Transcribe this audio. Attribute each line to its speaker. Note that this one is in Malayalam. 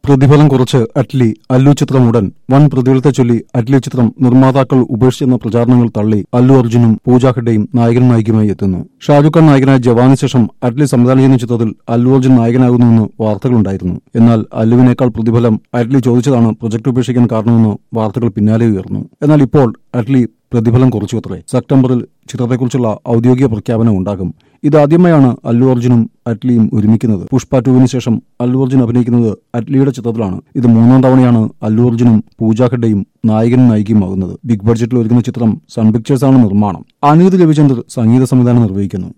Speaker 1: പ്രതിഫലം കുറച്ച് അറ്റ്ലി അല്ലു ചിത്രം ഉടൻ വൻ പ്രതിഫലത്തെ ചൊല്ലി അറ്റ്ലി ചിത്രം നിർമ്മാതാക്കൾ ഉപേക്ഷിച്ചെന്ന പ്രചാരണങ്ങൾ തള്ളി അല്ലു അർജുനും പൂജ ഹെഡയും നായകൻ നായികയുമായി എത്തുന്നു ഷാരൂഖ് ഖാൻ നായകനായ ജവാന് ശേഷം അറ്റ്ലി സംവിധാനം ചെയ്യുന്ന ചിത്രത്തിൽ അല്ലു അർജുൻ നായകനാകുന്നുവെന്ന് വാർത്തകളുണ്ടായിരുന്നു എന്നാൽ അല്ലുവിനേക്കാൾ പ്രതിഫലം അറ്റ്ലി ചോദിച്ചതാണ് പ്രൊജക്ട് ഉപേക്ഷിക്കാൻ കാരണമെന്ന് വാർത്തകൾ പിന്നാലെ ഉയർന്നു എന്നാൽ ഇപ്പോൾ അറ്റ്ലി പ്രതിഫലം കുറച്ചുവത്രേ സെപ്റ്റംബറിൽ ചിത്രത്തെക്കുറിച്ചുള്ള ഔദ്യോഗിക പ്രഖ്യാപനം ഉണ്ടാകും ഇതാദ്യമായാണ് അല്ലു അർജുനും അറ്റ്ലിയും ഒരുമിക്കുന്നത് പുഷ്പ ടുവിന് ശേഷം അല്ലു അർജുൻ അഭിനയിക്കുന്നത് അറ്റ്ലിയുടെ ചിത്രത്തിലാണ് ഇത് മൂന്നാം തവണയാണ് അല്ലു അർജുനും പൂജ ഹെഡയും നായകനും നായികയുമാകുന്നത് ബിഗ് ബഡ്ജറ്റിൽ ഒരുക്കുന്ന ചിത്രം സൺ പിക്ചേഴ്സാണ് നിർമ്മാണം അനിരുദ്ധ് രവിചന്ദർ സംഗീത സംവിധാനം നിർവഹിക്കുന്നു